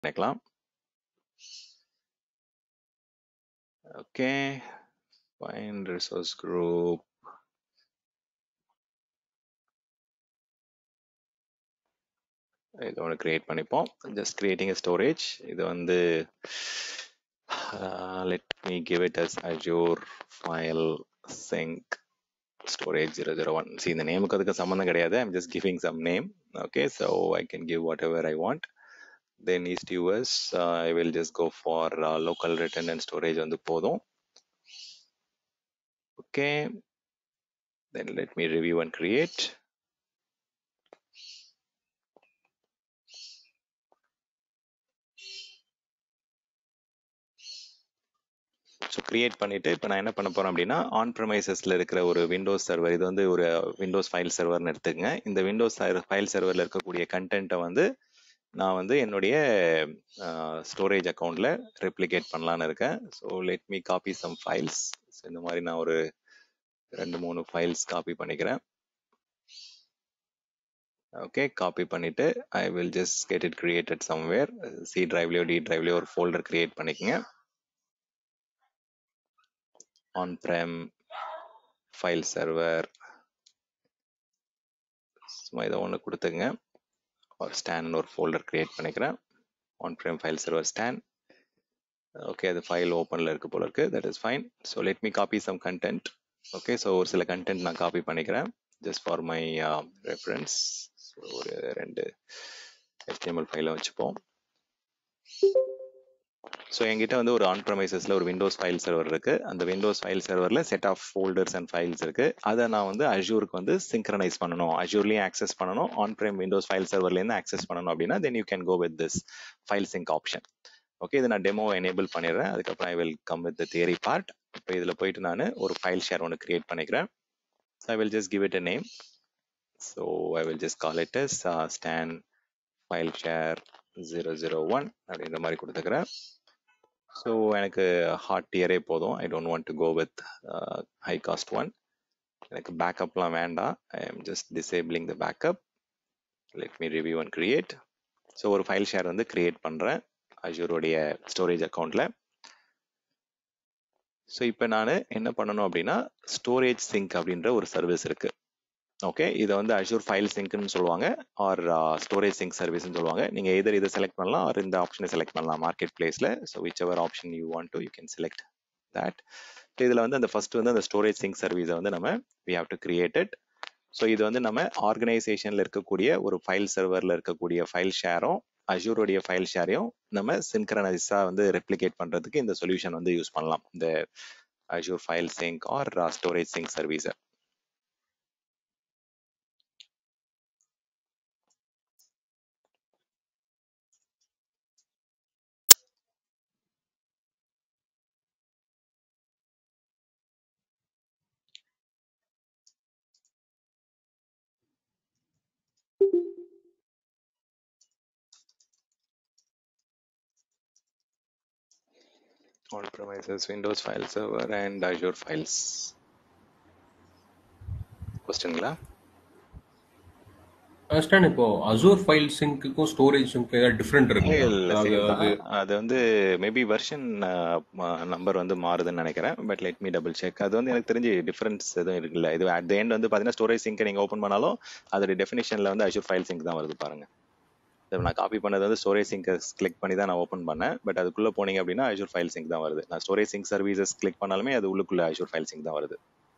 பண்ணிக்கலாம் okay find resource group இது ஒன்று கிரியேட் பண்ணிப்போம் ஜஸ்ட் கிரியேட்டிங் ஸ்டோரேஜ் இது வந்து let me give it as Azure file sync storage zero zero one C இந்த நேமுக்கு அதுக்கு சம்மந்தம் கிடையாது I'm just giving some name okay so I can give whatever I want then East US I will just go for local redundant and storage வந்து போதும் okay then let me review and create so create பண்ணிட்டு இப்போ நான் என்ன பண்ண போறேன் அப்படின்னா on ப்ரமைசஸ்ல இருக்கிற ஒரு விண்டோஸ் சர்வர் இது வந்து ஒரு விண்டோஸ் ஃபைல் சர்வர்னு எடுத்துக்கங்க இந்த விண்டோஸ் ஃபைல் சர்வரில் இருக்கக்கூடிய கண்டென்ட்டை வந்து நான் வந்து என்னுடைய ஸ்டோரேஜ் அக்கௌண்ட்ல ரெப்ளிகேட் பண்ணலான்னு இருக்கேன் so let me copy some files இந்த மாதிரி நான் ஒரு ரெண்டு மூணு ஃபைல்ஸ் காப்பி பண்ணிக்கிறேன் ஓகே காப்பி பண்ணிட்டு I will just get it created somewhere C டிரைவ்லயோ டி டிரைவ்லயோ ஒரு ஃபோல்டர் கிரியேட் பண்ணிக்கங்க on-prem file server சும்மா இதை ஒன்று கொடுத்துங்க ஒரு ஸ்டாண்ட் ஒரு ஃபோல்டர் கிரியேட் பண்ணிக்கிறேன் on-prem file server stand okay அது ஃபைல் ஓப்பனில் இருக்கு போல இருக்கு that is fine so let me copy some content okay so ஒரு சில கண்டென்ட் நான் காப்பி பண்ணிக்கிறேன் ஜஸ்ட் ஃபார் மை ரெஃபரன்ஸ் ஒரு ரெண்டு HTML ஃபைலை வச்சுப்போம் ஸோ என்கிட்ட வந்து ஒரு ஆன் ப்ரமைசஸ்ல ஒரு விண்டோஸ் ஃபைல் சர்வர் இருக்கு அந்த விண்டோஸ் ஃபைல் சர்வர்ல set of folders and files இருக்கு அதை நான் வந்து அஜூருக்கு வந்து சிங்க்ரனைஸ் பண்ணணும் அஜூர்லயும் ஆக்சஸ் பண்ணணும் ஆன் பிரைம் விண்டோஸ் ஃபைல் சர்வர்லேருந்து ஆக்சஸ் பண்ணணும் அப்படின்னா then you can go with this file sync option okay இது நான் டெமோ எனேபிள் பண்ணிடுறேன் அதுக்கப்புறம் I will come with theory part இப்போ இதில் போயிட்டு நான் ஒரு ஃபைல் ஷேர் ஒன்று கிரியேட் பண்ணிக்கிறேன் so I will just give it a name so I will just call it S Stan file share zero zero one அப்படின்ற மாதிரி கொடுத்துக்கிறேன் ஸோ எனக்கு ஹாட் டியரே போதும் I don't want to go with high cost one எனக்கு பேக்கப்லாம் வேண்டாம் I am just disabling the backup let me review and create so ஒரு ஃபைல் ஷேர் வந்து கிரியேட் பண்ணுறேன் அஜூரோடைய ஸ்டோரேஜ் அக்கௌண்ட்டில் ஸோ இப்போ நான் என்ன பண்ணணும் அப்படின்னா ஸ்டோரேஜ் சிங்க் அப்படின்ற ஒரு சர்வீஸ் இருக்கு ஓகே இதை வந்து அஷூர் ஃபைல் சிங்க்னு சொல்லுவாங்க ஆர் ஸ்டோரேஜ் சிங்க் சர்வீஸ்னு சொல்லுவாங்க நீங்கள் எதர் இதை செலக்ட் பண்ணலாம் ஆர் இந்த ஆப்ஷனை செலக்ட் பண்ணலாம் மார்க்கெட் பிளேஸில் so whichever option you want to you can select that so இதில் வந்து அந்த ஃபர்ஸ்ட் வந்து அந்த ஸ்டோரேஜ் சிங்க் சர்வீஸை வந்து நம்ம we have to create it so இது வந்து நம்ம ஆர்கனைசேஷனில் இருக்கக்கூடிய ஒரு ஃபைல் சர்வரில் இருக்கக்கூடிய ஃபைல் ஷேரும் அஜூரோடைய ஃபைல் ஷேரையும் நம்ம சின்க்ரனைஸாக வந்து ரெப்ளிகேட் பண்ணுறதுக்கு இந்த சொல்யூஷன் வந்து யூஸ் பண்ணலாம் இந்த Azure file sync or storage sync சர்வீஸை on premises windows file server and azure files கொஸ்டின்களா அண்டர்ஸ்டாண்ட் இப்போ அசூர் ஃபைல் சிங்க்குக்கும் ஸ்டோரேஜ் சிங்க்கு ஏதாவது டிஃப்ரெண்ட் இருக்கு இல்ல same தான். அது வந்து மேபி வெர்ஷன் நம்பர் வந்து மாறுதுன்னு நினைக்கிறேன் but let me double check அது வந்து எனக்கு தெரிஞ்சு டிஃபரன்ஸ் எதுவும் இருக்குல்ல இது அட் த எண்ட் வந்து பாத்தீங்கன்னா ஸ்டோரேஜ் சிங்க் நீங்க ஓப்பன் பண்ணாலும் அதோட டெஃபினேஷன்ல வந்து அஷூர் ஃபைல் சிங்க் தான் வருது பாருங்க இது நான் காப்பி பண்ணது வந்து ஸ்டோரேஜ் சிங்க் கிளிக் பண்ணி தான் நான் ஓப்பன் பண்ணேன் பட் அதுக்குள்ள போனீங்க அப்படின்னா அஷூர் ஃபைல் சிங்க் தான் வருது நான் ஸ்டோரேஜ் சிங்க் சர்வீசஸ் கிளிக் பண்ணாலுமே அது உள்ளுக்குள்ள அஷூர் ஃபைல் சிங்க் தான் வருது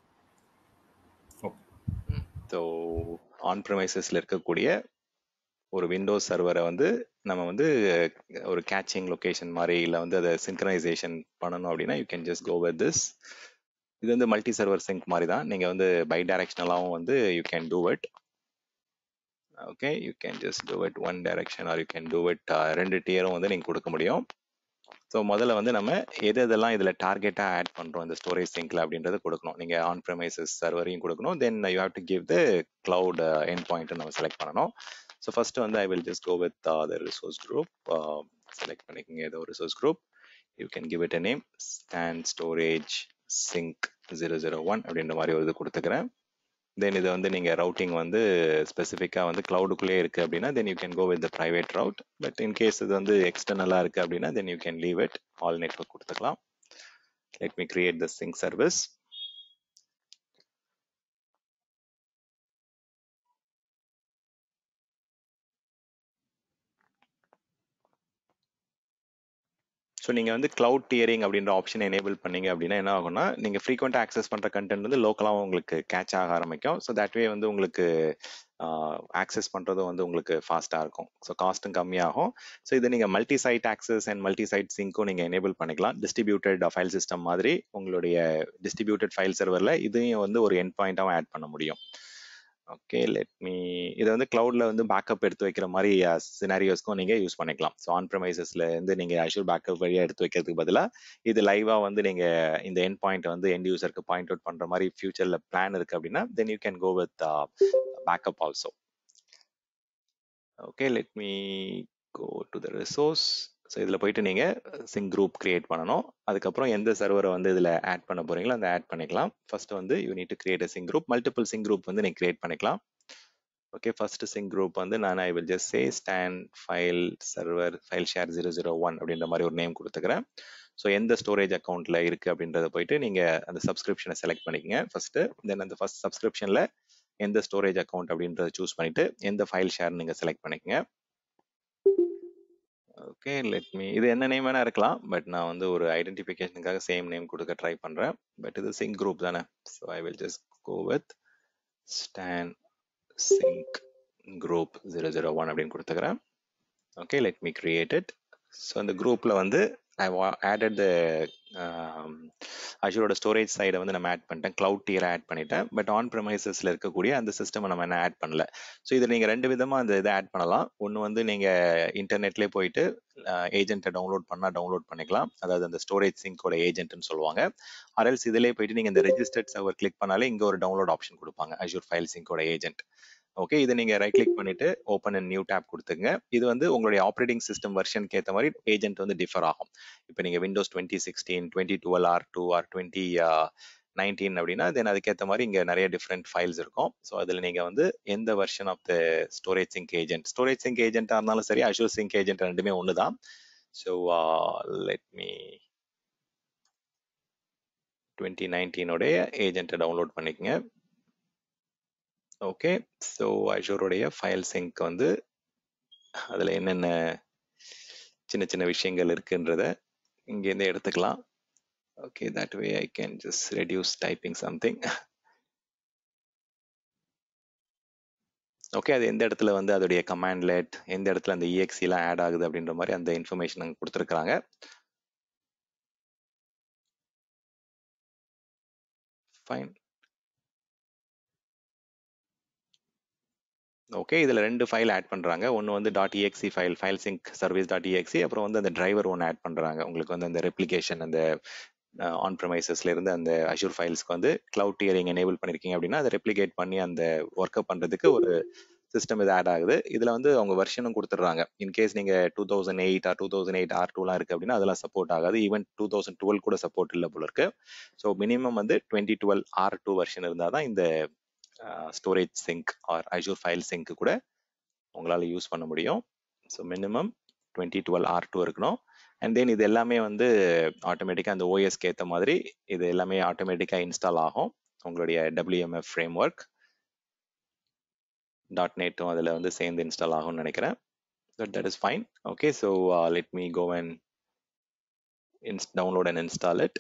ஸோ ஆன் ப்ரமைசஸ்ல இருக்கக்கூடிய ஒரு விண்டோஸ் சர்வரை வந்து நம்ம வந்து ஒரு கேச்சிங் லொகேஷன் மாதிரி இல்லை வந்து அதை சிங்க்ரனைசேஷன் பண்ணணும் அப்படின்னா you can just go with this இது வந்து மல்டி சர்வர் சிங்க் மாதிரி தான் நீங்கள் வந்து பை டைரக்ஷனலாகவும் வந்து you can do it okay you can just do it one direction or you can do it ரெண்டு டியரும் வந்து நீங்கள் கொடுக்க முடியும் ஸோ முதல்ல வந்து நம்ம எது எதெல்லாம் இதில் டார்கெட்டாக ஆட் பண்ணுறோம் இந்த ஸ்டோரேஜ் சிங்கில் அப்படின்றத கொடுக்கணும் நீங்கள் ஆன் ப்ரமைசஸ் சர்வரையும் கொடுக்கணும் then you have to give the cloud endpoint நம்ம செலக்ட் பண்ணணும் ஸோ ஃபர்ஸ்ட் வந்து I will just go with the resource group select பண்ணிக்கோங்க ஏதோ resource group you can give it a name stand storage sync zero zero one அப்படின்ற மாதிரி ஒரு இது கொடுத்துக்கிறேன் தென் இது வந்து நீங்கள் ரவுட்டிங் வந்து ஸ்பெசிஃபிக்காக வந்து க்ளவுடுக்குள்ளே இருக்குது அப்படின்னா then you can go with the private route but in case இது வந்து எக்ஸ்டர்னலாக இருக்குது அப்படின்னா then you can leave it all network கொடுத்துக்கலாம் let me create the sync service so நீங்கள் வந்து க்ளவுட் டியரிங் அப்படின்ற ஆப்ஷன் எனேபிள் பண்ணீங்க அப்படின்னா என்ன ஆகும்னா நீங்கள் ஃப்ரீக்வெண்ட்டாக ஆக்சஸ் பண்ணுற கண்டென்ட் வந்து லோக்கலாகவும் உங்களுக்கு கேட்ச் ஆக ஆரம்பிக்கும் ஸோ தட் வே வந்து உங்களுக்கு ஆக்சஸ் பண்ணுறதும் வந்து உங்களுக்கு ஃபாஸ்ட்டாக இருக்கும் ஸோ காஸ்ட்டும் கம்மியாகும் ஸோ இதை நீங்கள் multi site access and multi site சிங்க்கும் நீங்கள் எனேபிள் பண்ணிக்கலாம் டிஸ்ட்ரிபியூட்டட் ஃபைல் சிஸ்டம் மாதிரி உங்களுடைய டிஸ்ட்ரிபியூட்டட் ஃபைல் சர்வரில் இதையும் வந்து ஒரு என் பாயிண்ட்டாகவும் ஆட் பண்ண முடியும் ஓகே லெட் மீ இதை வந்து கிளவுட்ல வந்து பேக்கப் எடுத்து வைக்கிற மாதிரி சினாரியோஸ்க்கும் நீங்க யூஸ் பண்ணிக்கலாம் ஸோ ஆன் ப்ரமைசஸ்ல இருந்து நீங்க அஷூர் பேக்கப் வழியா எடுத்து வைக்கிறதுக்கு பதிலாக இது லைவா வந்து நீங்க இந்த என் பாயிண்ட் வந்து எண்ட் யூசருக்கு பாயிண்ட் அவுட் பண்ற மாதிரி ஃபியூச்சர்ல பிளான் இருக்கு அப்படின்னா then you can go with backup also okay let me go to the resource so இதில் போயிட்டு நீங்கள் சிங் குரூப் கிரியேட் பண்ணணும் அதுக்கப்புறம் எந்த சர்வரை வந்து இதில் ஆட் பண்ண போறீங்களோ அந்த ஆட் பண்ணிக்கலாம் ஃபர்ஸ்ட் வந்து you need to create a sync group multiple sync group வந்து நீங்கள் கிரியேட் பண்ணிக்கலாம் ஓகே ஃபர்ஸ்ட் சிங் குரூப் வந்து நான் I will just say stand file server file share zero zero one அப்படின்ற மாதிரி ஒரு நேம் கொடுத்துக்கிறேன் ஸோ எந்த ஸ்டோரேஜ் அக்கௌண்ட்ல இருக்கு அப்படின்றத போயிட்டு நீங்க அந்த சப்ஸ்கிரிப்ஷனை செலக்ட் பண்ணிக்கங்க ஃபர்ஸ்ட் தென் அந்த ஃபர்ஸ்ட் சப்ஸ்கிரிப்ஷன்ல எந்த ஸ்டோரேஜ் அக்கௌண்ட் அப்படின்றத சூஸ் பண்ணிட்டு எந்த ஃபைல் ஷேர் நீங்க செலக்ட் பண்ணிக்கங்க ஓகே லெட் மீ இது என்ன நேம் வேணா இருக்கலாம் பட் நான் வந்து ஒரு ஐடென்டிஃபிகேஷனுக்காக சேம் நேம் கொடுக்க ட்ரை பண்றேன் பட் இது சிங்க் குரூப் தானே so I will just go with Stan sync group zero zero one அப்படின்னு கொடுத்துக்கிறேன் okay let me create it so அந்த குரூப்ல வந்து ஐ ஆடட் த அஷூரோட ஸ்டோரேஜ் சைடை வந்து நம்ம ஆட் பண்ணிட்டேன் கிளவுட் டியரை ஆட் பண்ணிட்டேன் பட் ஆன் ப்ரமைசஸ்ல இருக்கக்கூடிய அந்த சிஸ்டம் நம்ம என்ன ஆட் பண்ணல ஸோ இதில் நீங்கள் ரெண்டு விதமாக அந்த இதை ஆட் பண்ணலாம் ஒன்று வந்து நீங்கள் இன்டர்நெட்லேயே போயிட்டு ஏஜென்ட்டை டவுன்லோட் பண்ணால் டவுன்லோட் பண்ணிக்கலாம் அதாவது அந்த ஸ்டோரேஜ் சிங்கோட ஏஜென்ட்னு சொல்லுவாங்க அரல்ஸ் இதிலே போயிட்டு நீங்கள் இந்த ரெஜிஸ்டர்ட் சர்வர் கிளிக் பண்ணாலே இங்கே ஒரு டவுன்லோட் ஆப்ஷன் கொடுப்பாங்க அஷூர் ஃபைல் சிங்கோட ஏஜென்ட் ஓகே இதை நீங்க ரைட் கிளிக் பண்ணிட்டு ஓப்பன் அண்ட் நியூ டேப் கொடுத்துங்க இது வந்து உங்களுடைய ஆப்ரேட்டிங் சிஸ்டம் வெர்ஷனுக்கு ஏற்ற மாதிரி ஏஜென்ட் வந்து டிஃபர் ஆகும் இப்போ நீங்க Windows twenty sixteen twenty twelve R two or twenty nineteen அப்படின்னா தென் அதுக்கேற்ற மாதிரி இங்கே நிறைய டிஃப்ரெண்ட் ஃபைல்ஸ் இருக்கும் ஸோ அதில் நீங்கள் வந்து எந்த version of the storage sync agent storage sync ஏஜென்ட்டாக இருந்தாலும் சரி அஷூர் சிங்க் ஏஜென்ட் ரெண்டுமே ஒன்று தான் ஸோ லெட் மீ டுவெண்ட்டி நைன்டீனோடைய ஏஜென்ட்டை டவுன்லோட் பண்ணிக்கங்க ஓகே ஸோ அஷூருடைய ஃபைல் சிங்க் வந்து அதில் என்னென்ன சின்ன சின்ன விஷயங்கள் இருக்குன்றத இங்கேருந்து எடுத்துக்கலாம் okay that way I can just reduce typing something okay அது எந்த இடத்துல வந்து அதோடைய கமாண்ட் லெட் எந்த இடத்துல அந்த இஎக்ஸிலாம் ஆட் ஆகுது அப்படின்ற மாதிரி அந்த இன்ஃபர்மேஷன் அங்கே கொடுத்துருக்குறாங்க ஃபைன் ஓகே இதில் ரெண்டு ஃபைல் ஆட் பண்ணுறாங்க ஒன்று வந்து dot EXE file file sync service dot EXE அப்புறம் வந்து அந்த டிரைவர் ஒன்று ஆட் பண்ணுறாங்க உங்களுக்கு வந்து அந்த ரெப்ளிகேஷன் அந்த ஆன் ப்ரமைசஸ்ல இருந்து அந்த அஷூர் ஃபைல்ஸ்க்கு வந்து கிளவுட் டியரிங் எனேபிள் பண்ணிருக்கீங்க அப்படின்னா அதை ரெப்ளிகேட் பண்ணி அந்த ஒர்க்கை பண்ணுறதுக்கு ஒரு சிஸ்டம் இது ஆட் ஆகுது இதில் வந்து அவங்க வெர்ஷனும் கொடுத்துட்றாங்க இன்கேஸ் நீங்கள் two thousand eight or two thousand eight R டூலாம் இருக்குது அப்படின்னா அதெல்லாம் சப்போர்ட் ஆகாது ஈவன் டூ தௌசண்ட் டுவெல் கூட சப்போர்ட் இல்லை போல இருக்கு ஸோ மினிமம் வந்து twenty twelve R two version இருந்தால் தான் இந்த storage sync or Azure file sync கூட உங்களால் யூஸ் பண்ண முடியும் so minimum twenty twelve R two இருக்கணும் அண்ட் தென் இது எல்லாமே வந்து ஆட்டோமேட்டிக்காக அந்த ஓஎஸ்க்கு ஏற்ற மாதிரி இது எல்லாமே ஆட்டோமேட்டிக்காக இன்ஸ்டால் ஆகும் உங்களுடைய டபிள்யூஎம்எஃப் ஃப்ரேம் ஒர்க் டாட் நெட்டும் அதில் வந்து சேர்ந்து இன்ஸ்டால் ஆகும்னு நினைக்கிறேன் but that is fine okay so let me go and இன்ஸ் download and install it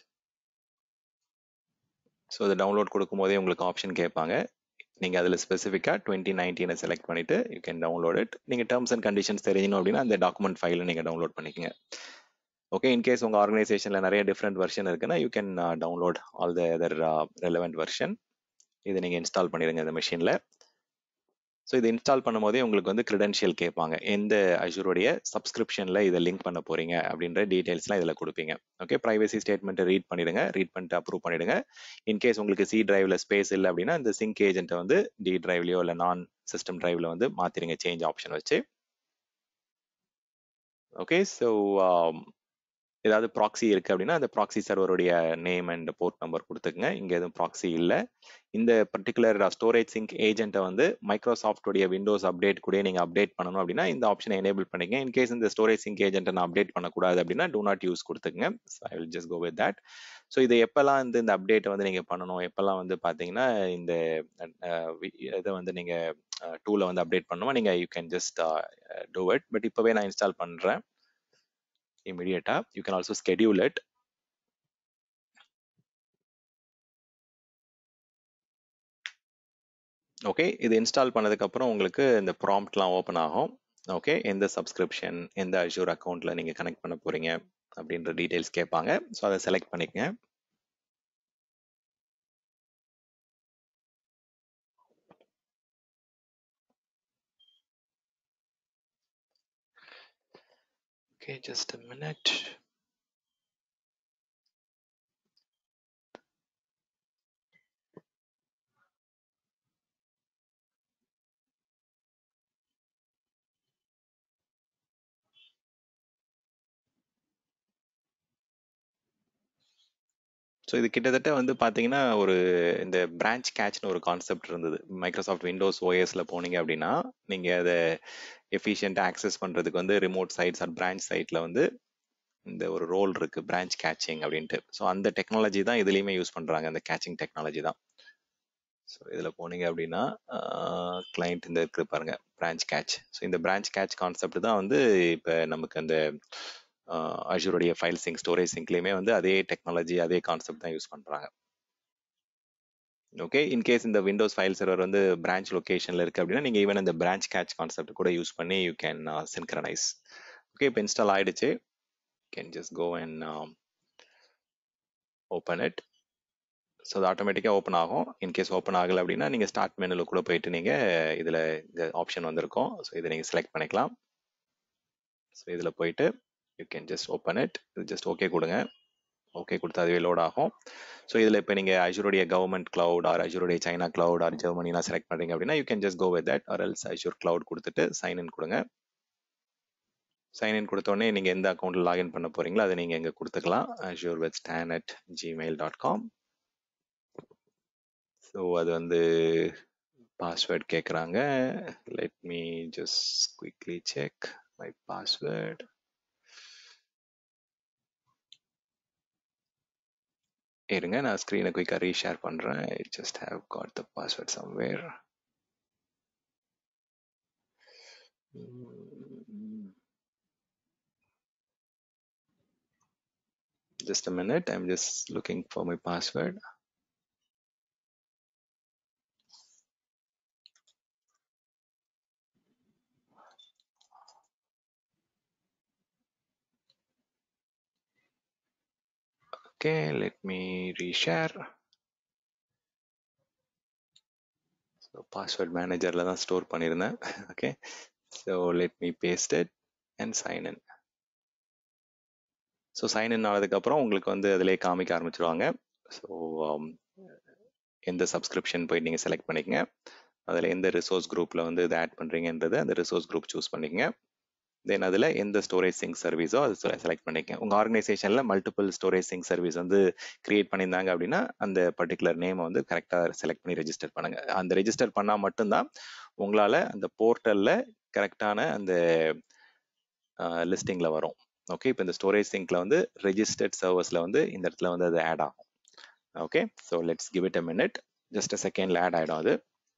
so அது டவுன்லோட் கொடுக்கும் போதே உங்களுக்கு ஆப்ஷன் கேட்பாங்க நீங்கள் அதில் ஸ்பெசிஃபிக்காக டுவெண்ட்டி நைன்டீனை செலக்ட் பண்ணிவிட்டு யூ கேன் டவுன்லோட் இட் நீங்கள் டேர்ம்ஸ் அண்ட் கண்டிஷன்ஸ் தெரியணும் அப்படின்னா அந்த டாக்குமெண்ட் ஃபைலை நீங்கள் டவுன்லோட் பண்ணிக்கங்க ஓகே இன்கேஸ் உங்கள் ஆர்கனைசேஷனில் நிறைய டிஃப்ரெண்ட் வெர்ஷன் இருக்குன்னா you can download all the other relevant version இதை நீங்கள் இன்ஸ்டால் பண்ணிடுங்க இந்த மிஷினில் ஸோ இது இன்ஸ்டால் பண்ணும்போதே உங்களுக்கு வந்து கிரெடென்ஷியல் கேட்பாங்க எந்த அஷூருடைய சப்ஸ்கிரிப்ஷனில் இதை லிங்க் பண்ண போறீங்க அப்படின்ற டீடைல்ஸ்லாம் இதில் கொடுப்பீங்க ஓகே ப்ரைவசி ஸ்டேட்மெண்ட்டை ரீட் பண்ணிடுங்க ரீட் பண்ணிட்டு அப்ரூவ் பண்ணிடுங்க இன்கேஸ் உங்களுக்கு சி டிரைவ்ல ஸ்பேஸ் இல்லை அப்படின்னா இந்த சிங்க் ஏஜென்ட்டை வந்து டி டிரைவ்லையோ இல்லை நான் சிஸ்டம் டிரைவ்ல வந்து மாத்திருங்க சேஞ்ச் ஆப்ஷன் வச்சு ஓகே ஸோ ஏதாவது ப்ராக்ஸி இருக்கு அப்படின்னா அந்த ப்ராக்ஸி சர்வருடைய நேம் அண்ட் போர்ட் நம்பர் கொடுத்துக்குங்க இங்க எதுவும் ப்ராக்ஸி இல்லை இந்த பர்டிகுலர் ஸ்டோரேஜ் சிங்க் ஏஜென்ட்டை வந்து மைக்ரோசாஃப்டோடைய விண்டோஸ் அப்டேட் கூட நீங்க அப்டேட் பண்ணணும் அப்படின்னா இந்த ஆப்ஷனை எனேபிள் பண்ணிங்க இன்கேஸ் இந்த ஸ்டோரேஜ் சிங்க் ஏஜென்ட்டை நான் அப்டேட் பண்ணக்கூடாது அப்படின்னா டூ நாட் யூஸ் கொடுத்துங்க I will just go with that so இது எப்பெல்லாம் வந்து இந்த அப்டேட்டை வந்து நீங்க பண்ணணும் எப்பெல்லாம் வந்து பாத்தீங்கன்னா இந்த இதை வந்து நீங்க டூலை வந்து அப்டேட் பண்ணுவோம் நீங்க you can just do it but இப்போவே நான் இன்ஸ்டால் பண்றேன் immediate you can also schedule it okay இது இன்ஸ்டால் பண்ணதுக்கு அப்புறம் உங்களுக்கு இந்த ப்ராம்ப்ட்லாம் ஓப்பன் ஆகும் ஓகே எந்த சப்ஸ்கிரிப்ஷன் எந்த அஷூர் அக்கௌண்ட்ல நீங்க கனெக்ட் பண்ண போறீங்க அப்படின்ற டீடைல்ஸ் கேட்பாங்க ஸோ அதை செலக்ட் பண்ணிக்கங்க Okay, just a minute. So இது கிட்டத்தட்ட வந்து பார்த்தீங்கன்னா ஒரு இந்த பிரான்ச் கேட்ச்னு ஒரு கான்செப்ட் இருந்தது மைக்ரோசாஃப்ட் விண்டோஸ் ஓஎஸ்ல போனீங்க அப்படின்னா நீங்கள் அதை எஃபிஷியண்டாக ஆக்சஸ் பண்ணுறதுக்கு வந்து ரிமோட் சைட்ஸ் ஆர் பிரான்ச் சைட்டில் வந்து இந்த ஒரு ரோல் இருக்கு பிரான்ச் கேச்சிங் அப்படின்ட்டு ஸோ அந்த டெக்னாலஜி தான் இதுலேயுமே யூஸ் பண்ணுறாங்க அந்த கேச்சிங் டெக்னாலஜி தான் ஸோ இதில் போனீங்க அப்படின்னா கிளைண்ட் இந்த இருக்கு பாருங்க பிரான்ச் கேட்ச் ஸோ இந்த பிரான்ச் கேட்ச் கான்செப்ட் தான் வந்து இப்போ நமக்கு அந்த அஜூருடைய ஃபைல் சிங்க் ஸ்டோரேஜ் சிங்க்லேயுமே வந்து அதே டெக்னாலஜி அதே கான்செப்ட் தான் யூஸ் பண்ணுறாங்க ஓகே இன்கேஸ் இந்த விண்டோஸ் ஃபைல் சர்வர் வந்து பிரான்ச் லொக்கேஷனில் இருக்குது அப்படின்னா நீங்கள் ஈவன் இந்த பிரான்ச் கேட்ச் கான்செப்ட் கூட யூஸ் பண்ணி யூ கேன் சின்க்ரனைஸ் ஓகே இப்போ இன்ஸ்டால் ஆயிடுச்சு can just go and open it so அது ஆட்டோமேட்டிக்காக ஓப்பன் ஆகும் இன்கேஸ் ஓப்பன் ஆகலை அப்படின்னா நீங்கள் ஸ்டார்ட் மெனுவில் கூட போயிட்டு நீங்கள் இதில் இந்த ஆப்ஷன் வந்திருக்கும் ஸோ இதை நீங்கள் செலக்ட் பண்ணிக்கலாம் ஸோ இதில் போயிட்டு you can just open it இது ஜஸ்ட் ஓகே கொடுங்க ஓகே கொடுத்தா அதுவே லோட் ஆகும் ஸோ இதில் இப்போ நீங்கள் அஜூருடைய கவர்மெண்ட் கிளவுட் ஆர் அஜூருடைய சைனா கிளவுட் ஆர் ஜெர்மனிலாம் செலக்ட் பண்ணுறீங்க அப்படின்னா you can just go with that or else Azure cloud கொடுத்துட்டு சைன் இன் கொடுங்க சைன்இன் கொடுத்தோடனே நீங்கள் எந்த அக்கௌண்ட்டில் லாகின் பண்ண போகிறீங்களோ அதை நீங்கள் இங்கே கொடுத்துக்கலாம் Azure with Stan at Gmail dot com so அது வந்து பாஸ்வேர்ட் கேட்குறாங்க let me just quickly check my password இருங்க நான் ஸ்க்ரீனை குயிக்காக ரீஷேர் பண்ணுறேன் I just have got the password somewhere just a minute i'm just looking for my password okay let me reshare so password managerல தான் store பண்ணியிருந்தேன் okay so let me paste it and sign in so sign in ஆனதுக்கப்புறம் உங்களுக்கு வந்து அதிலே காமிக்க ஆரம்பிச்சிருவாங்க so எந்த சப்ஸ்கிரிப்ஷன் போய் நீங்கள் செலக்ட் பண்ணிக்கங்க அதில் எந்த ரிசோர்ஸ் குரூப்பில் வந்து இதை ஆட் பண்ணுறீங்கன்றது அந்த ரிசோர்ஸ் குரூப் சூஸ் பண்ணிக்கங்க தென் அதில் எந்த ஸ்டோரேஜ் சிங்க் சர்வீஸோ அது செலக்ட் பண்ணிக்கங்க உங்கள் ஆர்கனைசேஷனில் மல்டிபிள் ஸ்டோரேஜ் சிங்க் சர்வீஸ் வந்து கிரியேட் பண்ணியிருந்தாங்க அப்படின்னா அந்த பர்டிகுலர் நேமை வந்து கரெக்டாக செலக்ட் பண்ணி ரெஜிஸ்டர் பண்ணுங்க அந்த ரெஜிஸ்டர் பண்ணால் மட்டும்தான் உங்களால் அந்த போர்ட்டலில் கரெக்டான அந்த லிஸ்டிங்கில் வரும் ஓகே இப்போ இந்த ஸ்டோரேஜ் சிங்க்ல வந்து ரெஜிஸ்டர்ட் சர்வர்ஸ்ல வந்து இந்த இடத்துல வந்து அது ஆட் ஆகும் okay so let's give it a minute just a செகண்ட்ல ஆட் ஆகிடும் அது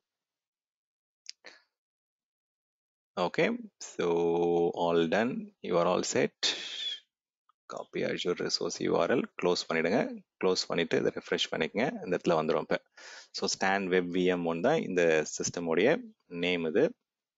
okay so all done you are all set copy Azure resource URL close பண்ணிடுங்க க்ளோஸ் பண்ணிட்டு இதை ரெஃப்ரெஷ் பண்ணிக்கங்க இந்த இடத்துல வந்துடும் இப்போ so stand web VM one தான் இந்த சிஸ்டமுடைய நேம் இது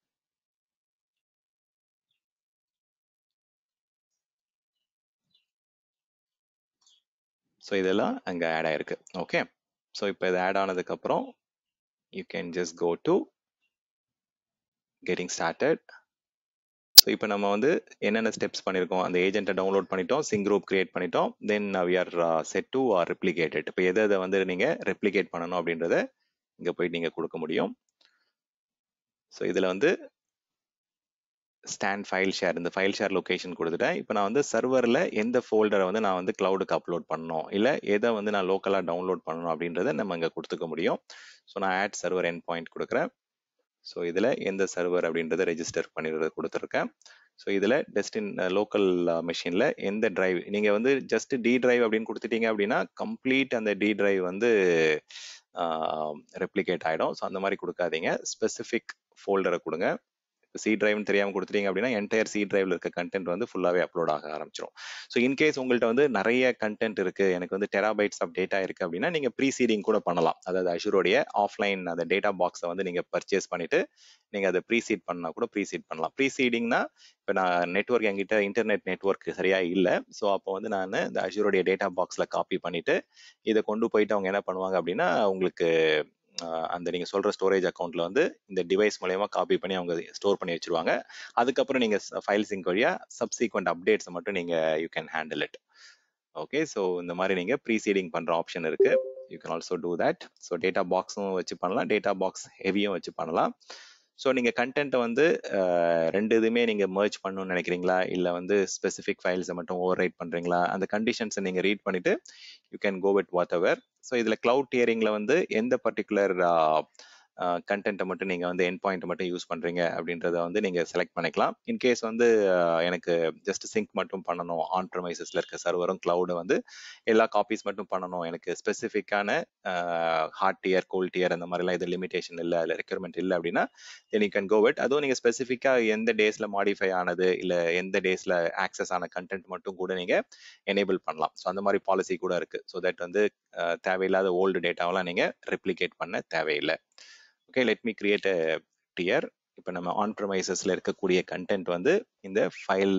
ஸோ இதெல்லாம் அங்கே ஆட் ஆயிருக்கு ஓகே ஸோ இப்போ இது ஆட் ஆனதுக்கப்புறம் you can just go to getting started so இப்போ நம்ம வந்து என்னென்ன ஸ்டெப்ஸ் பண்ணியிருக்கோம் அந்த ஏஜென்ட்டை டவுன்லோட் பண்ணிட்டோம் சிங் குரூப் கிரியேட் பண்ணிட்டோம் then we are set to are replicated இப்போ எதை எதை வந்து நீங்கள் ரெப்ளிகேட் பண்ணணும் அப்படின்றத இங்கே போய் நீங்கள் கொடுக்க முடியும் ஸோ இதில் வந்து ஸ்டாண்ட் ஃபைல் ஷேர் இந்த ஃபைல் ஷேர் லொகேஷன் கொடுத்துட்டேன் இப்போ நான் வந்து சர்வரில் எந்த ஃபோல்டரை வந்து நான் வந்து க்ளவுடுக்கு அப்லோட் பண்ணணும் இல்லை எதை வந்து நான் லோக்கலாக டவுன்லோட் பண்ணணும் அப்படின்றத நம்ம இங்கே கொடுத்துக்க முடியும் ஸோ நான் ஆட் சர்வர் என் பாயிண்ட் கொடுக்குறேன் ஸோ இதில் எந்த சர்வர் அப்படின்றத ரெஜிஸ்டர் பண்ணிடுறது கொடுத்துருக்கேன் ஸோ இதில் டெஸ்டின் லோக்கல் மிஷினில் எந்த டிரைவ் நீங்கள் வந்து ஜஸ்ட் டி டிரைவ் அப்படின்னு கொடுத்துட்டீங்க அப்படின்னா கம்ப்ளீட் அந்த டி டிரைவ் வந்து ரெப்ளிகேட் ஆகிடும் ஸோ அந்த மாதிரி கொடுக்காதீங்க ஸ்பெசிஃபிக் ஃபோல்டரை கொடுங்க சி டிரைவ்னு தெரியாமல் கொடுத்துட்டீங்க அப்படின்னா என்டையர் சி டிரைவ்ல இருக்க கண்டென்ட் வந்து ஃபுல்லாகவே அப்லோட் ஆக ஆரம்பிச்சிடும் ஸோ இன்கேஸ் உங்கள்கிட்ட வந்து நிறைய கண்டென்ட் இருக்கு எனக்கு வந்து டெராபைட்ஸ் ஆஃப் டேட்டா இருக்கு அப்படின்னா நீங்க ப்ரீசீடிங் கூட பண்ணலாம் அதாவது அஷூரோடைய ஆஃப்லைன் அந்த டேட்டா பாக்ஸை வந்து நீங்க பர்ச்சேஸ் பண்ணிட்டு நீங்க அதை ப்ரீசீட் பண்ணா கூட ப்ரீசீட் பண்ணலாம் ப்ரீசீடிங்னா இப்போ நான் நெட்ஒர்க் என்கிட்ட இன்டர்நெட் நெட்ஒர்க் சரியா இல்லை ஸோ அப்போ வந்து நான் இந்த அஷூரோடைய டேட்டா பாக்ஸில் காப்பி பண்ணிட்டு இதை கொண்டு போயிட்டு அவங்க என்ன பண்ணுவாங்க அப்படின்னா உங்களுக்கு அந்த நீங்க சொல்ற ஸ்டோரேஜ் அக்கௌண்ட்ல வந்து இந்த டிவைஸ் மூலயமா காப்பி பண்ணி அவங்க ஸ்டோர் பண்ணி வச்சிருவாங்க அதுக்கப்புறம் நீங்க ஃபைல் சிங்க் வழியா சப்சீக்வெண்ட் அப்டேட்ஸ் மட்டும் நீங்க you can handle it okay so இந்த மாதிரி நீங்க ப்ரீசீடிங் பண்ற ஆப்ஷன் இருக்கு you can also do that so data பாக்ஸும் வச்சு பண்ணலாம் டேட்டா பாக்ஸ் ஹெவியும் வச்சு பண்ணலாம் ஸோ நீங்கள் கண்டென்ட்டை வந்து ரெண்டு இதுவுமே நீங்கள் மர்ச் பண்ணணும்னு நினைக்கிறீங்களா இல்லை வந்து ஸ்பெசிஃபிக் ஃபைல்ஸை மட்டும் ஓவர் ரைட் பண்ணுறீங்களா அந்த கண்டிஷன்ஸை நீங்கள் ரீட் பண்ணிவிட்டு you can go with whatever so இதில் க்ளவுட் டியரிங்கில் வந்து எந்த பர்டிகுலர் கண்டென்ட்டை மட்டும் நீங்கள் வந்து என் பாயிண்ட் மட்டும் யூஸ் பண்ணுறீங்க அப்படின்றத வந்து நீங்கள் செலக்ட் பண்ணிக்கலாம் இன்கேஸ் வந்து எனக்கு ஜஸ்ட் சிங்க் மட்டும் பண்ணணும் ஆன் ப்ரமைசஸில் இருக்க சர்வரும் க்ளவுடு வந்து எல்லா காப்பீஸ் மட்டும் பண்ணணும் எனக்கு ஸ்பெசிஃபிக்கான ஹார்ட் டியர் கோல்ட் டியர் அந்த மாதிரிலாம் இது லிமிடேஷன் இல்லை இல்லை ரெக்யர்மெண்ட் இல்லை அப்படின்னா தென் யூ கேன் கோ விட் அதுவும் நீங்கள் ஸ்பெசிஃபிக்காக எந்த டேஸில் மாடிஃபை ஆனது இல்லை எந்த டேஸில் ஆக்சஸ் ஆன கண்டென்ட் மட்டும் கூட நீங்கள் எனேபிள் பண்ணலாம் ஸோ அந்த மாதிரி பாலிசி கூட இருக்குது ஸோ தட் வந்து தேவையில்லாத ஓல்டு டேட்டாவெல்லாம் நீங்கள் ரெப்ளிகேட் பண்ண தேவையில்லை okay let me create a tier இப்போ நம்ம ஆன் ப்ரமைசஸ்ல இருக்கக்கூடிய கண்டென்ட் வந்து இந்த ஃபைல்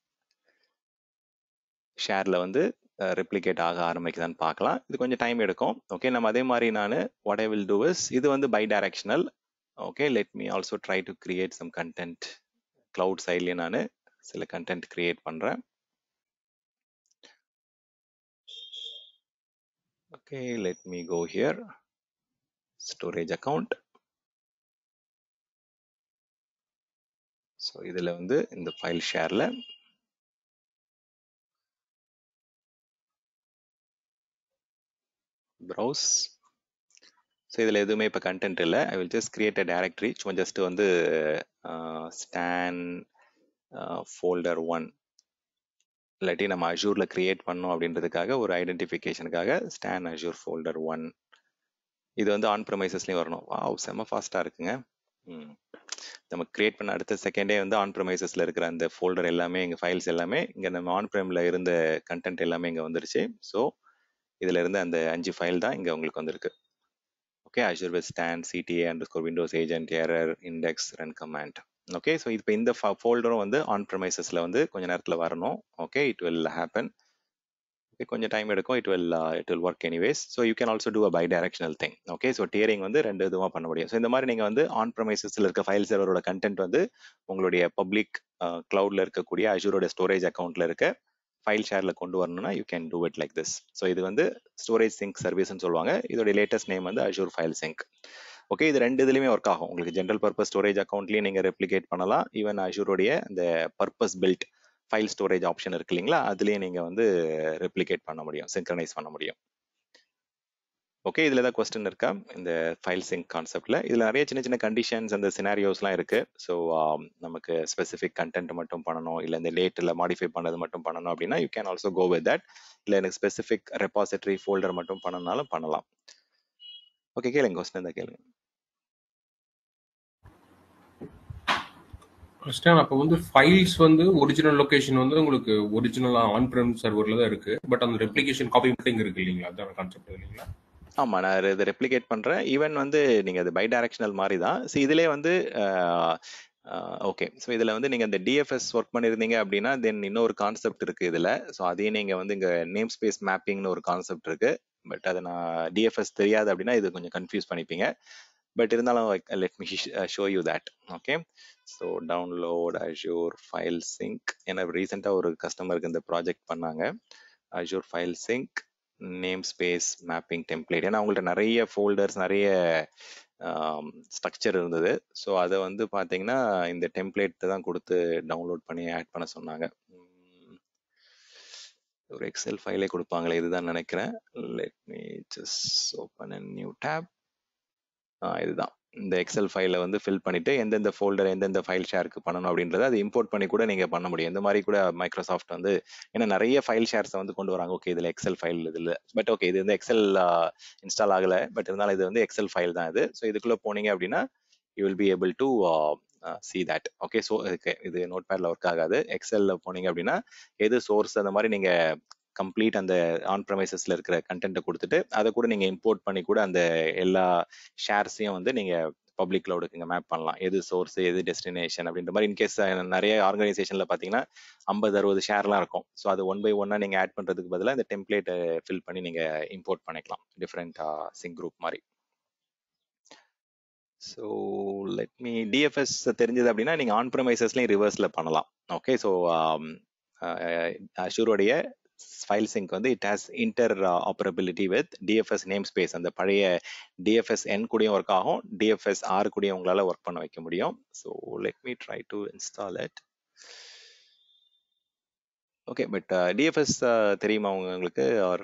ஷேர்ல வந்து ரெப்ளிகேட் ஆக ஆரம்பிக்குதான்னு பார்க்கலாம் இது கொஞ்சம் டைம் எடுக்கும் ஓகே நம்ம அதே மாதிரி நான் what I will do is இது வந்து bidirectional okay let me also try to create some content cloud சைட்லேயே நான் சில கண்டென்ட் கிரியேட் பண்ணுறேன் okay let me go here storage account so இதில் வந்து இந்த ஃபைல் ஷேரில் ப்ரௌஸ் ஸோ இதில் எதுவுமே இப்போ கண்டென்ட் இல்லை I will just create a directory சும்மா ஜஸ்ட் வந்து ஸ்டான் ஃபோல்டர் ஒன் இல்லாட்டி நம்ம அஜூரில் கிரியேட் பண்ணோம் அப்படின்றதுக்காக ஒரு ஐடென்டிஃபிகேஷனுக்காக ஸ்டான் அஜூர் ஃபோல்டர் ஒன் இது வந்து ஆன் ப்ரமைசஸ்லேயும் வரணும் வா செம்ம ஃபாஸ்ட்டாக இருக்குங்க ம் நம்ம கிரியேட் பண்ண அடுத்த செகண்டே வந்து ஆன் ப்ரமைசஸில் இருக்கிற அந்த ஃபோல்டர் எல்லாமே எங்கள் ஃபைல்ஸ் எல்லாமே இங்கே நம்ம ஆன் ப்ரைமில் இருந்த கண்டென்ட் எல்லாமே இங்கே வந்துருச்சு ஸோ இதில் இருந்த அந்த அஞ்சு ஃபைல் தான் இங்கே உங்களுக்கு வந்திருக்கு okay Azure with stand CTA and score Windows agent error index run command okay so இப்போ இந்த ஃபோல்டரும் வந்து ஆன் ப்ரமைசஸில் வந்து கொஞ்ச நேரத்தில் வரணும் okay it will happen okay கொஞ்சம் டைம் எடுக்கும் it will it will work anyways so you can also do a bidirectional thing okay so tiering வந்து ரெண்டு இதுவாக பண்ண முடியும் ஸோ இந்த மாதிரி நீங்கள் வந்து ஆன் ப்ரமைசஸில் இருக்க ஃபைல் சர்வரோட கண்டென்ட் வந்து உங்களுடைய பப்ளிக் க்ளவுடில் இருக்கக்கூடிய அஜூரோட ஸ்டோரேஜ் அக்கௌண்ட்டில் இருக்க ஃபைல் ஷேரில் கொண்டு வரணும்னா you can do it like this so இது வந்து ஸ்டோரேஜ் சிங்க் சர்வீஸ்னு சொல்லுவாங்க இதோட லேட்டஸ்ட் நேம் வந்து அஜூர் ஃபைல் சிங்க் ஓகே இது ரெண்டு இதுலையுமே ஒர்க் ஆகும் உங்களுக்கு ஜென்ரல் பர்பஸ் ஸ்டோரேஜ் அக்கௌண்ட்லேயும் நீங்கள் ரெப்ளிகேட் பண்ணலாம் ஈவன் அஜூரோடைய இந்த purpose built file storage option இருக்கு இல்லைங்களா அதுலேயே நீங்கள் வந்து ரெப்ளிகேட் பண்ண முடியும் சிங்க்ரனைஸ் பண்ண முடியும் ஓகே இதில் ஏதாவது கொஸ்டின் இருக்கா இந்த ஃபைல் சிங்க் கான்செப்டில் இதில் நிறைய சின்ன சின்ன கண்டிஷன்ஸ் அந்த சினாரியோஸ்லாம் இருக்குது ஸோ நமக்கு ஸ்பெசிஃபிக் கண்டென்ட் மட்டும் பண்ணணும் இல்லை இந்த லேட்டில் மாடிஃபை பண்ணது மட்டும் பண்ணணும் அப்படின்னா you can also go with that இல்லை எனக்கு ஸ்பெசிஃபிக் ரெபாசிட்டரி ஃபோல்டர் மட்டும் பண்ணனாலும் பண்ணலாம் ஓகே கேளுங்க கொஸ்டின் தான் கேளுங்க ஃபர்ஸ்ட் டைம் அப்போ வந்து ஃபைல்ஸ் வந்து ஒரிஜினல் லொகேஷன் வந்து உங்களுக்கு ஒரிஜினலாக ஆன் ப்ரெம் சர்வரில் தான் இருக்கு பட் அந்த ரெப்ளிகேஷன் காப்பி மட்டும் இங்கே இருக்கு இல்லைங்களா அதான் கான்செப்ட் இல்லைங்களா ஆமாம் நான் இதை ரெப்ளிகேட் பண்ணுறேன் ஈவன் வந்து நீங்கள் அது பை டைரக்ஷனல் மாதிரி தான் ஸோ இதிலே வந்து ஓகே ஸோ இதில் வந்து நீங்கள் இந்த டிஎஃப்எஸ் ஒர்க் பண்ணியிருந்தீங்க அப்படின்னா தென் இன்னொரு கான்செப்ட் இருக்குது இதில் ஸோ அதையும் நீங்கள் வந்து இங்கே நேம் ஸ்பேஸ் மேப்பிங்னு ஒரு கான்செப்ட் இருக்குது பட் அதை நான் டிஎஃப்எஸ் தெரியாது அப்படின்னா இது கொஞ்சம் கன்ஃபியூஸ் பண்ணிப்பீங்க பட் இருந்தாலும் let me show you that okay so download Azure file sync ஏன்னா ரீசெண்டாக ஒரு கஸ்டமருக்கு இந்த ப்ராஜெக்ட் பண்ணாங்க Azure file sync name space mapping template ஏன்னா அவங்கள்ட்ட நிறைய ஃபோல்டர்ஸ் நிறைய ஸ்ட்ரக்சர் இருந்தது ஸோ அதை வந்து பார்த்தீங்கன்னா இந்த டெம்ப்ளேட் தான் கொடுத்து டவுன்லோட் பண்ணி ஆட் பண்ண சொன்னாங்க உம், ஒரு எக்ஸல் ஃபைலே கொடுப்பாங்களே இதுதான் நினைக்கிறேன் let me just open a new tab இதுதான் இந்த எக்ஸல் ஃபைலை வந்து ஃபில் பண்ணிட்டு எந்தெந்த ஃபோல்டர் எந்தெந்த ஃபைல் ஷேருக்கு பண்ணணும் அப்படின்றத அது இம்போர்ட் பண்ணி கூட நீங்க பண்ண முடியும் இந்த மாதிரி கூட மைக்ரோசாஃப்ட் வந்து ஏன்னா நிறைய ஃபைல் ஷேர்ஸை வந்து கொண்டு வராங்க ஓகே இதுல எக்ஸல் ஃபைல் இதுல பட் ஓகே இது வந்து எக்ஸல் இன்ஸ்டால் ஆகல பட் இருந்தாலும் இது வந்து எக்ஸல் ஃபைல் தான் இது ஸோ இதுக்குள்ள போனீங்க அப்படின்னா you will be able to see that okay so இது நோட் பேட்ல ஒர்க் ஆகாது எக்ஸல்ல போனீங்க அப்படின்னா எது சோர்ஸ் அந்த மாதிரி நீங்க கம்ப்ளீட் அந்த ஆன் ப்ரமைசஸ்ல இருக்கிற கண்டென்ட்டை கொடுத்துட்டு அதை கூட நீங்க இம்போர்ட் பண்ணி கூட அந்த எல்லா ஷேர்ஸையும் வந்து நீங்க பப்ளிக் கிளவுடுக்கு இங்கே மேப் பண்ணலாம் எது சோர்ஸ் எது டெஸ்டினேஷன் அப்படின்ற மாதிரி இன்கேஸ் நிறைய ஆர்கனைசேஷன்ல பார்த்தீங்கன்னா ஐம்பது அறுபது ஷேர்லாம் இருக்கும் ஸோ அது ஒன் பை ஒன்னா நீங்க ஆட் பண்றதுக்கு பதிலாக இந்த டெம்ப்ளேட்டை ஃபில் பண்ணி நீங்க இம்போர்ட் பண்ணிக்கலாம் டிஃப்ரெண்ட் சிங் குரூப் மாதிரி ஸோ லெட் மீ டிஎஃப்எஸ் தெரிஞ்சது அப்படின்னா நீங்கள் ஆன் ப்ரமைசஸ்லையும் ரிவர்ஸில் பண்ணலாம் ஓகே ஸோ அஷூரோடைய ஃபைல் சிங்க் வந்து it has interoperability with DFS name space அந்த பழைய டிஎஃப்எஸ் என் கூடயும் ஒர்க் ஆகும் டிஎஃப்எஸ் ஆர் கூடயும் உங்களால் ஒர்க் பண்ண வைக்க முடியும் so let me try to install it okay but DFS தெரியுமா உங்களுக்கு are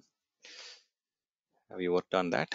you work on that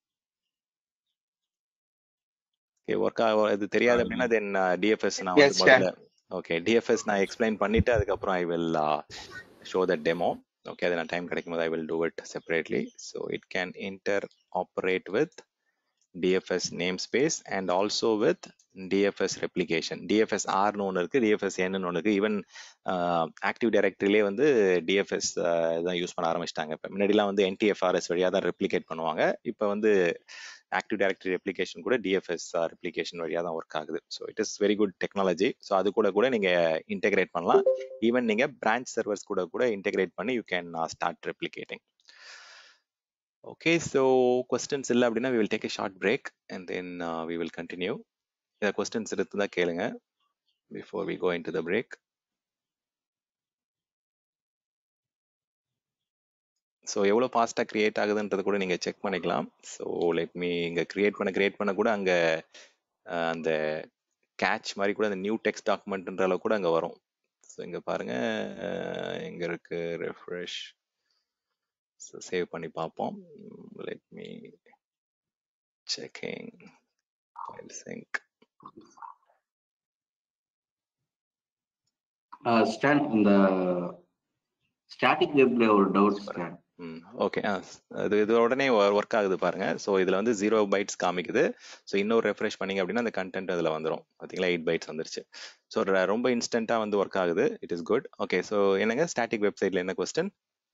okay work இது தெரியாது அப்படின்னா தென் டிஎஃப்எஸ் நான் Yes, வந்து sir. முதல்ல ஓகே டிஎஃப்எஸ் நான் எக்ஸ்பிளைன் பண்ணிட்டு அதுக்கப்புறம் I will show the demo okay அது நான் டைம் கிடைக்கும் போது I will do it separately so it can interoperate with DFS name space and also with DFS replication TFS ஆர்னு ஒன்று இருக்கு டிஎஃப்எஸ் என்னு ஒன்று இருக்கு ஈவன் ஆக்டிவ் டைரக்டரியிலே வந்து டிஎஃப்எஸ் தான் யூஸ் பண்ண ஆரம்பிச்சிட்டாங்க இப்போ முன்னாடிலாம் வந்து என்டிஎஃப்ஆர்எஸ் வழியாக தான் ரெப்ளிகேட் பண்ணுவாங்க இப்போ வந்து ஆக்டிவ் டைரக்டரி ரெப்ளிகேஷன் கூட டிஎஃப்எஸ் ரெப்ளிகேஷன் வழியாக தான் ஒர்க் ஆகுது so it is very good technology so அது கூட கூட நீங்க இன்டெகிரேட் பண்ணலாம் ஈவன் நீங்க பிரான்ச் சர்வர்ஸ் கூட கூட இன்டெகிரேட் பண்ணி you can start replicating okay so questions இல்லை அப்படின்னா we will take a short break and then we will continue இந்த கொஸ்டின்ஸ் எடுத்து தான் கேளுங்க before we go in to the break so எவ்வளோ ஃபாஸ்ட்டாக கிரியேட் ஆகுதுன்றது கூட நீங்கள் செக் பண்ணிக்கலாம் ஸோ லெட் மீ இங்கே கிரியேட் பண்ண கிரியேட் பண்ண கூட அங்கே அந்த கேட்ச் மாதிரி கூட அந்த நியூ டெக்ஸ்ட் டாக்குமெண்ட்ன்ற அளவு கூட அங்கே வரும் ஸோ இங்கே பாருங்க எங்கே இருக்கு ரெஃப்ரெஷ் ஸோ சேவ் பண்ணி பார்ப்போம் let me checking file sync ஸ்டான் இந்த ஸ்டாட்டிக் வெப்ல ஒரு டவுட் ஸ்டான் ம் ஓகே ஆ இது இது உடனே ஒர்க் ஆகுது பாருங்க ஸோ இதில் வந்து ஜீரோ பைட்ஸ் காமிக்குது ஸோ இன்னொரு ரெஃப்ரெஷ் பண்ணீங்க அப்படின்னா அந்த கண்டென்ட் அதில் வந்துடும் பார்த்தீங்களா எயிட் பைட்ஸ் வந்துருச்சு ஸோ ரொம்ப இன்ஸ்டண்ட்டாக வந்து ஒர்க் ஆகுது it is good okay so என்னங்க ஸ்டாட்டிக் வெப்சைட்ல என்ன கொஸ்டின்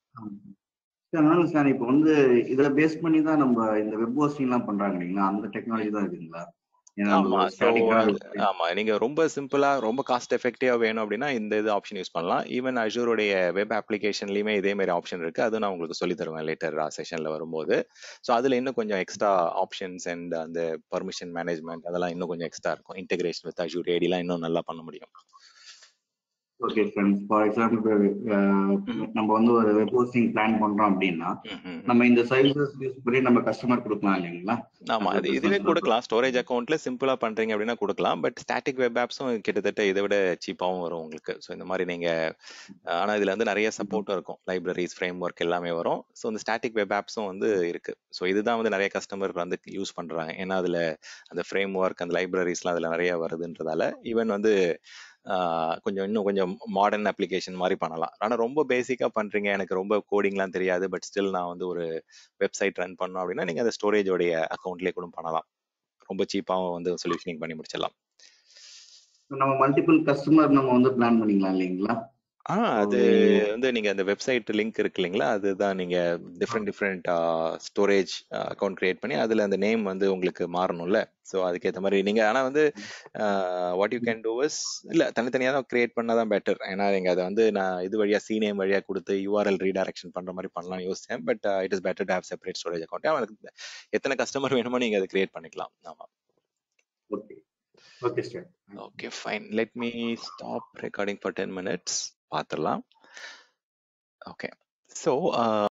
அதனால சார் இப்போ வந்து இதுல பேஸ் பண்ணி தான் நம்ம இந்த வெப் ஹோஸ்டிங் எல்லாம் பண்றாங்க இல்லைங்களா அந்த டெக்னாலஜி தான் இருக்குங்களா ஏன்னா ஆமா நம்ம ஸோ static-ஆ ஆமா நீங்க ரொம்ப சிம்பிளா ரொம்ப காஸ்ட் எஃபெக்டிவா வேணும் அப்படின்னா இந்த இது ஆப்ஷன் யூஸ் பண்ணலாம் ஈவன் அஜூருடைய வெப் அப்ளிகேஷன்லயுமே இதே மாதிரி ஆப்ஷன் இருக்கு அது நான் உங்களுக்கு சொல்லி தருவேன் லேட்டர் செஷன்ல வரும்போது ஸோ அதுல இன்னும் கொஞ்சம் எக்ஸ்ட்ரா ஆப்ஷன்ஸ் அண்ட் அந்த பர்மிஷன் மேனேஜ்மெண்ட் அதெல்லாம் இன்னும் கொஞ்சம் எக்ஸ்ட்ரா இருக்கும் இன்டெகிரேஷன் வித் அஜூர் ஏடிலாம் இன்னும் நல்லா பண்ண முடியும் ஓகே ஃப்ரெண்ட்ஸ் ஃபார் எக்ஸாம்பிள் நம்ம வந்து ஒரு வெப் ஹோஸ்டிங் பிளான் பண்றோம் அப்படின்னா ம், ம், ம். நம்ம இந்த சர்வீசஸ் யூஸ் பண்ணி நம்ம கஸ்டமர் கொடுக்கலாம் இல்லைங்களா ஆமா அது இதுவே கொடுக்கலாம் ஸ்டோரேஜ் அக்கௌண்ட்ல சிம்பிளா பண்றீங்க அப்படின்னா கொடுக்கலாம் பட் ஸ்டாட்டிக் வெப் ஆப்ஸும் கிட்டத்தட்ட இதை விட சீப்பாவும் வரும் உங்களுக்கு ஸோ இந்த மாதிரி நீங்க ஆனா இதுல வந்து நிறைய சப்போர்ட்டும் இருக்கும் லைப்ரரிஸ் ஃப்ரேம் ஒர்க் எல்லாமே வரும் ஸோ இந்த ஸ்டாட்டிக் வெப் ஆப்ஸும் வந்து இருக்கு ஸோ இதுதான் வந்து நிறைய கஸ்டமர் வந்து யூஸ் பண்றாங்க ஏன்னா அதுல அந்த ஃப்ரேம் ஒர்க் அந்த லைப்ரரிஸ்லாம் அதுல நிறைய வருதுன்றதால ஈவன் வந்து ஆஹ் கொஞ்சம் இன்னும் கொஞ்சம் மாடர்ன் அப்ளிகேஷன் மாதிரி பண்ணலாம் ஆனா ரொம்ப பேசிக்கா பண்றீங்க எனக்கு ரொம்ப கோடிங்லாம் தெரியாது பட் ஸ்டில் நான் வந்து ஒரு வெப்சைட் ரன் பண்ணோம் அப்படின்னா நீங்க அந்த ஸ்டோரேஜோடைய அக்கௌண்ட்லேயே கூட பண்ணலாம் ரொம்ப சீப்பாகவும் வந்து சொல்யூஷனிங் பண்ணி முடிச்சிடலாம் நம்ம மல்டிபிள் கஸ்டமர் நம்ம வந்து பிளான் பண்ணிக்கலாம் இல்லைங்களா ஆ அது வந்து நீங்க அந்த வெப்சைட் லிங்க் இருக்கு இல்லைங்களா அதுதான் நீங்க different different storage account create பண்ணி அதுல அந்த நேம் வந்து உங்களுக்கு மாறணும்ல ஸோ அதுக்கேற்ற மாதிரி நீங்க ஆனா வந்து what you can do is இல்ல தனித்தனியா தான் கிரியேட் பண்ணாதான் பெட்டர் ஏன்னா நீங்க அதை வந்து நான் இது வழியா சி நேம் வழியா கொடுத்து யூஆர்எல் ரீடைரக்ஷன் பண்ற மாதிரி பண்ணலாம்னு யோசிச்சேன் but it is better to have separate storage account அவனுக்கு எத்தனை கஸ்டமர் வேணுமோ நீங்க அதை கிரியேட் பண்ணிக்கலாம் ஆமா okay okay sir okay fine let me stop recording for ten minutes பார்த்துடலாம் ஓகே ஸோ